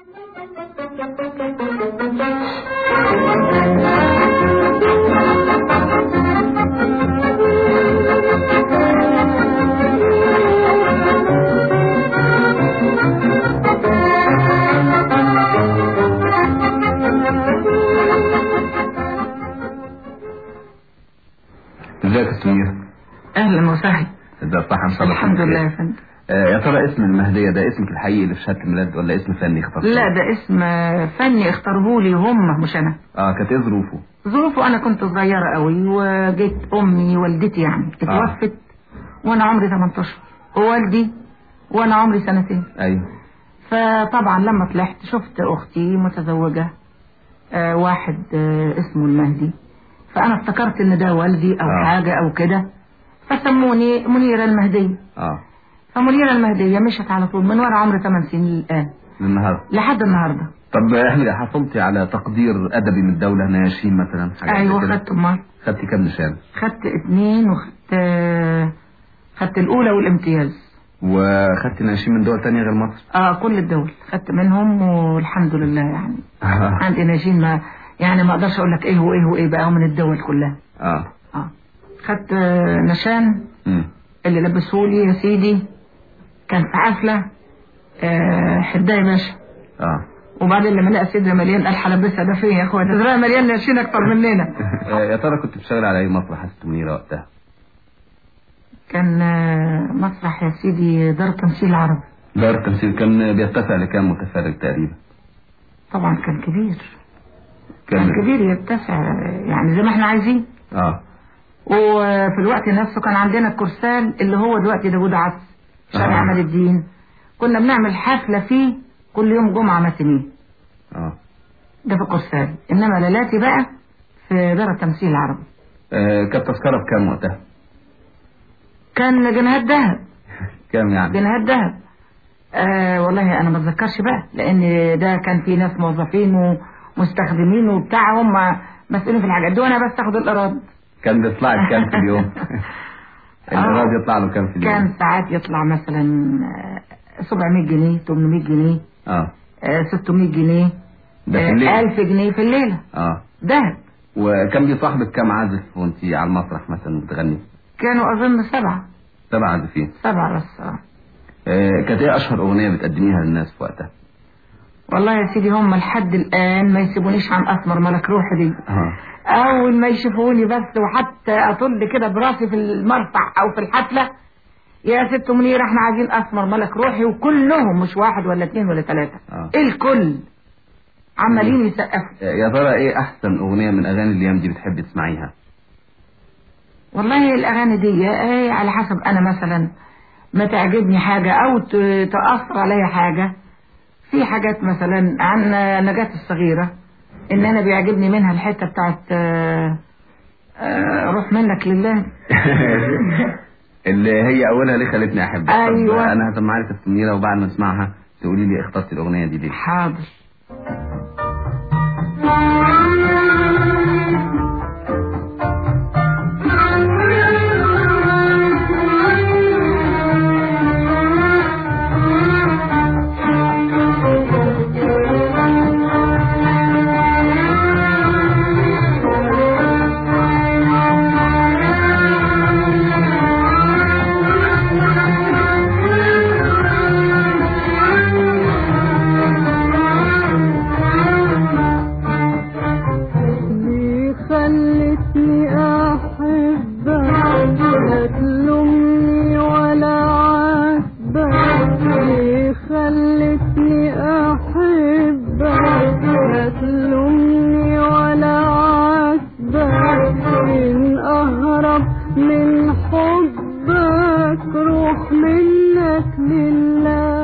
ازيك يا سمير اهلا وسهلا ازي صح ان شاء الله الحمد لله يا فندم آه، يا ترى اسم المهدية ده اسمك الحقيقي اللي في شهادة الميلاد ولا اسم فني اخترته؟ لا ده اسم فني اختاروه لي هم مش انا اه كانت ايه ظروفه؟ ظروفه انا كنت صغيره قوي وجيت امي والدتي يعني اتوفت وانا عمري 18 ووالدي وانا عمري سنتين ايوه فطبعا لما طلعت شفت اختي متزوجه آه واحد آه اسمه المهدي فانا افتكرت ان ده والدي او آه. حاجه او كده فسموني منيره المهديه اه فمنيره المهديه مشت على طول من ورا عمري 8 سنين الان النهارده لحد النهارده طب احنا حصلتي على تقدير ادبي من الدولة ناشين مثلا حاجة زي ايوه كده؟ خدت امال خدتي كام نشان؟ خدت اتنين وخدت آه، خدت الاولى والامتياز وخدتي ناشين من دول تانية غير مصر؟ اه كل الدول خدت منهم والحمد لله يعني عندي ناجين ما يعني ما اقدرش اقول لك ايه وايه وايه بقى من الدول كلها اه اه خدت آه، نشان امم اللي لبسهولي يا سيدي كان في حفله آه، حدايه باشا اه وبعدين لما لقى صدري مليان قال هلبسها ده فين يا اخويا صدرها مليان ناشين اكتر مننا آه، يا ترى كنت بتشتغل على اي مسرح يا ست منيرة وقتها؟ كان آه، مسرح يا سيدي دار تمثيل عربي دار التمثيل كان بيتسع لكام متفرج تقريبا؟ طبعا كان كبير كان كان كبير يتسع يعني زي ما احنا عايزين اه وفي الوقت نفسه كان عندنا الكرسال اللي هو دلوقتي داوود عبس شارع آه. عماد الدين كنا بنعمل حفلة فيه كل يوم جمعة متنين اه ده في الكرسال انما ليلاتي بقى في دار التمثيل العربي آه، كانت تذكرة بكام وقتها؟ كان جنيهات ذهب كام يعني؟ جنيهات ذهب آه والله انا ما اتذكرش بقى لان ده كان في ناس موظفين ومستخدمين وبتاع هم مسؤولين في الحاجات دي وانا بس اخد الايراد كان بيطلع لك كام في اليوم؟ الإيراد يطلع له كام في اليوم؟ كان ساعات يطلع مثلا آه، 700 جنيه 800 جنيه اه آه، 600 جنيه ده في آه، الليل 1000 جنيه في الليلة اه دهب وكان بيصاحبك كام عازف وانت على المسرح مثلا بتغني؟ كانوا أظن سبعة سبع عازفين سبعة بس آه. آه كانت ايه اشهر اغنيه بتقدميها للناس في وقتها؟ والله يا سيدي هم لحد الآن ما يسيبونيش عن أسمر ملك روحي دي اه أول ما يشوفوني بس وحتى أطل كده براسي في المرفع أو في الحفلة يا ست منيرة احنا عايزين أسمر ملك روحي وكلهم مش واحد ولا اتنين ولا تلاتة آه. الكل عمالين يسقفوا آه، يا ترى ايه احسن اغنيه من اغاني الايام دي بتحبي تسمعيها؟ والله الأغاني دي ايه على حسب أنا مثلا ما تعجبني حاجة أو ت- تأثر عليا حاجة في حاجات مثلا عن نجاة الصغيرة إن أنا بيعجبني منها الحتة بتاعت آه، آه، روح منك لله اللي هي اولها ليه خلتني احبك أيوة. طب انا هسمعها لك السميره وبعد ما اسمعها تقولي لي اخترتي الاغنيه دي ليه؟ حاضر اللي خلتني احبك لا تلومني ولا عاتبك اللي خلتني احبك لا تلومني ولا عاتبك ان اهرب من حبك روح منك لله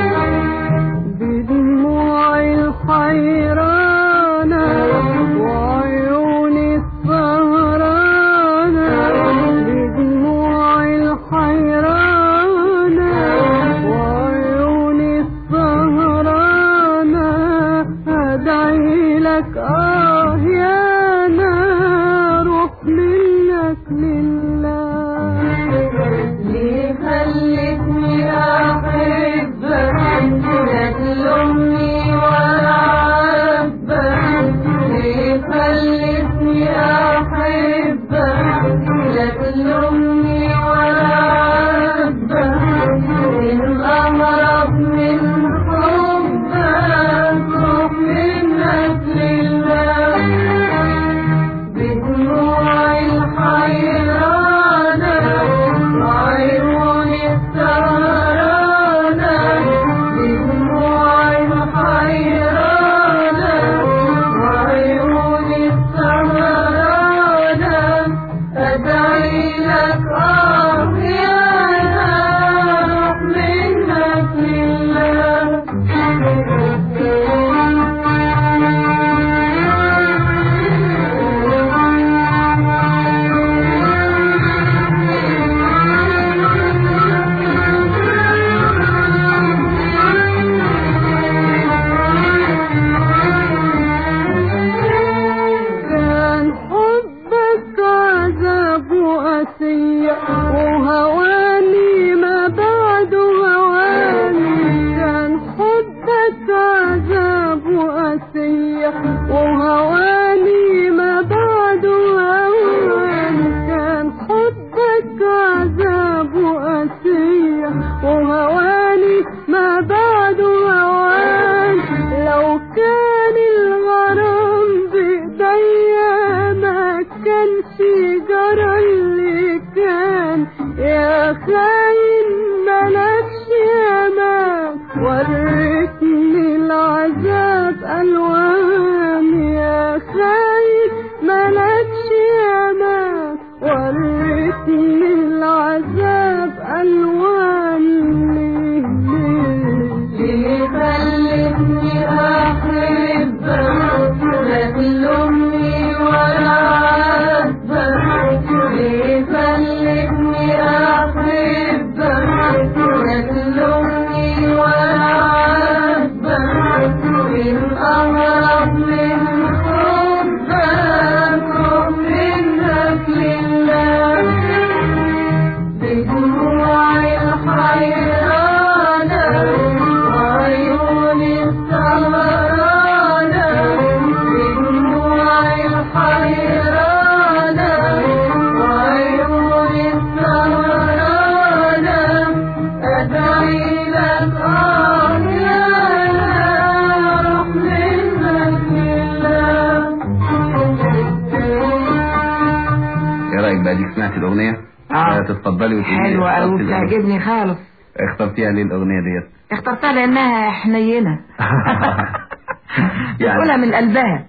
بدموعي الحيرانة وعيوني السهرانة بدموعي الحيرانة وعيوني السهرانة أدعي لك آه يا نار روح منك لله ليه خلتني أحبك لا تلومني ولا عذاب وأسية وهواني ما بعد هوان كان حبك عذاب وأسية وهواني ما بعد هوان لو كان الغرام بإيديا ما كانش جرى اللي كان يا خاين ملكش امان وريتني العذاب الوان يا خاين ملكش امان وريتني العذاب الوان ليه ليه ليه خلتني احبك لا تلومني ولا عاتبك ليه خلتني احبك لا تلومني ولا عاتبك من اغرب من حبك روح منك لله بدموعي الحيرانة وعيوني السهرانة بدموعي الحيرانة وعيوني السهرانة أدعي لك آه يا روح منك لله ايه رايك بقى ديك سمعت الاغنيه آه. تتفضلي وتقولي حلوة اخترتي أوي الأغنية. بتعجبني خالص اخترتيها ليه الاغنيه ديت اخترتها لأنها حنينة يعني- بتقولها من قلبها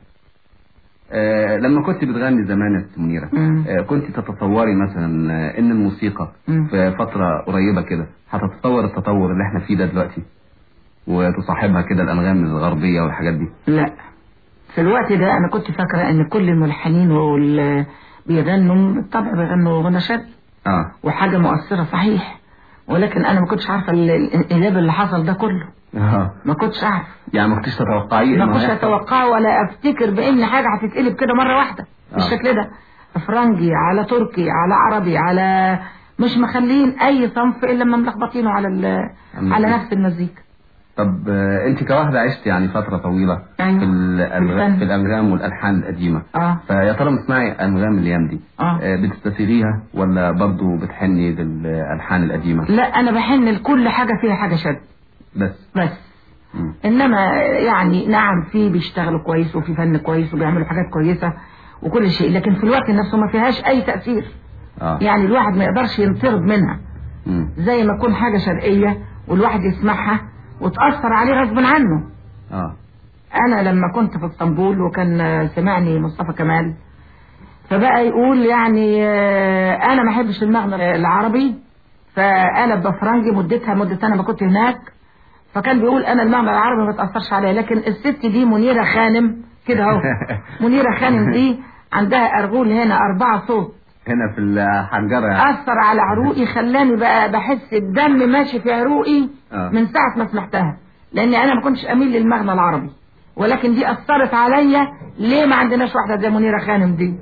آه لما كنت بتغني زمان يا ست منيره مم. آه كنت تتصوري مثلا آه ان الموسيقى مم. في فتره قريبه كده هتتطور التطور اللي احنا فيه ده دلوقتي وتصاحبها كده الانغام الغربيه والحاجات دي لا في الوقت ده أنا كنت فاكرة إن كل الملحنين واللي بيغنوا بالطبع بيغنوا غنى شرقي اه وحاجة مؤثرة صحيح ولكن أنا ما كنتش عارفة ال- الانقلاب اللي حصل ده كله اه ما كنتش أعرف يعني ما كنتش تتوقعيه ما إنه كنتش هيحصل؟ اتوقعه ولا افتكر بان حاجه هتتقلب كده مره واحده آه. بالشكل ده فرنجي على تركي على عربي على مش مخلين اي صنف الا لما ملخبطينه على ال- المزيكا. على نفس المزيكا طب آه انت كواحده عشت يعني فتره طويله أيوة. في الألغ... الفن. في الانغام والالحان القديمه اه فيا ترى مسمعي انغام الايام دي آه. آه بتستسيغيها ولا برضو بتحني للالحان القديمه لا انا بحن لكل حاجه فيها حاجه شد بس بس مم. انما يعني نعم في بيشتغلوا كويس وفي فن كويس وبيعملوا حاجات كويسه وكل شيء لكن في الوقت نفسه ما فيهاش اي تاثير اه يعني الواحد ما يقدرش ينطرد منها مم. زي ما تكون حاجة شرقية والواحد يسمعها وتأثر عليه غصب عنه اه أنا لما كنت في اسطنبول وكان آه، سمعني مصطفى كمال فبقى يقول يعني آه، أنا ما أحبش المغنى العربي فقلب بفرنجي مدتها مدة أنا ما كنت هناك فكان بيقول أنا المغنى العربي ما تأثرش عليا لكن الست دي منيرة خانم كده أهو منيرة خانم دي عندها أرغول هنا أربعة صوت هنا في الحنجره يعني. اثر على عروقي خلاني بقى بحس الدم ماشي في عروقي آه. من ساعه ما سمعتها لان انا ما كنتش اميل للمغنى العربي ولكن دي اثرت عليا ليه ما عندناش واحده زي منيره خانم دي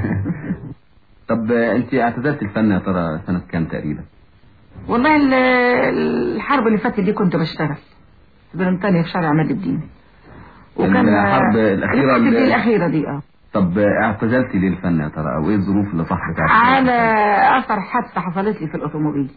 طب آه، انت اعتزلت الفن يا ترى سنه كام تقريبا والله ال- الحرب اللي فاتت دي كنت بشتغل في بريطانيا في شارع عماد الدين الحرب الأخيرة اللي فاتت دي اللي- الاخيره دي اه طب آه، اعتزلتي ليه الفن يا ترى او ايه الظروف اللي صحت على اثر حادثه حصلت لي في الاوتوموبيل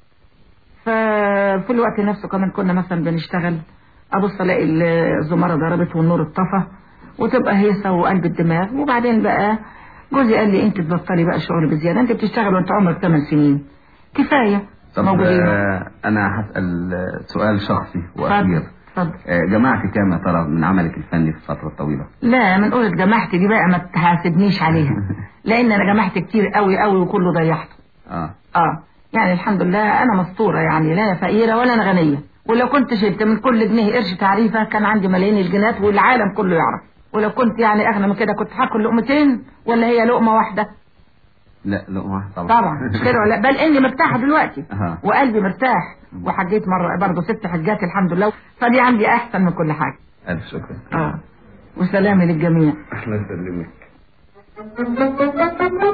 ففي الوقت نفسه كمان كنا مثلا بنشتغل ابص الاقي الزماره ضربت والنور اتطفى وتبقى هيصه وقلب الدماغ وبعدين بقى جوزي قال لي انت تبطلي بقى شغل بزياده انت بتشتغل وانت عمرك 8 سنين كفايه طب موجودين آه، انا هسال آه، سؤال شخصي واخير اتفضل اتفضل آه، جمعتي كام يا ترى من عملك الفني في الفتره الطويله لا من قولة جماعتي دي بقى ما تحاسبنيش عليها لان انا جمعت كتير قوي قوي وكله ضيعته اه اه يعني الحمد لله انا مستوره يعني لا أنا فقيره ولا انا غنيه ولو كنت شلت من كل جنيه قرش تعريفه كان عندي ملايين الجنات والعالم كله يعرف ولو كنت يعني اغنى من كده كنت هاكل لقمتين ولا هي لقمه واحده لا لا واحد طبعا طبعا مش كده ولا بل اني مرتاحه دلوقتي أها. وقلبي مرتاح وحجيت مره برضه ست حجات الحمد لله فدي عندي احسن من كل حاجه الف شكر اه وسلامي للجميع الله يسلمك Thank you.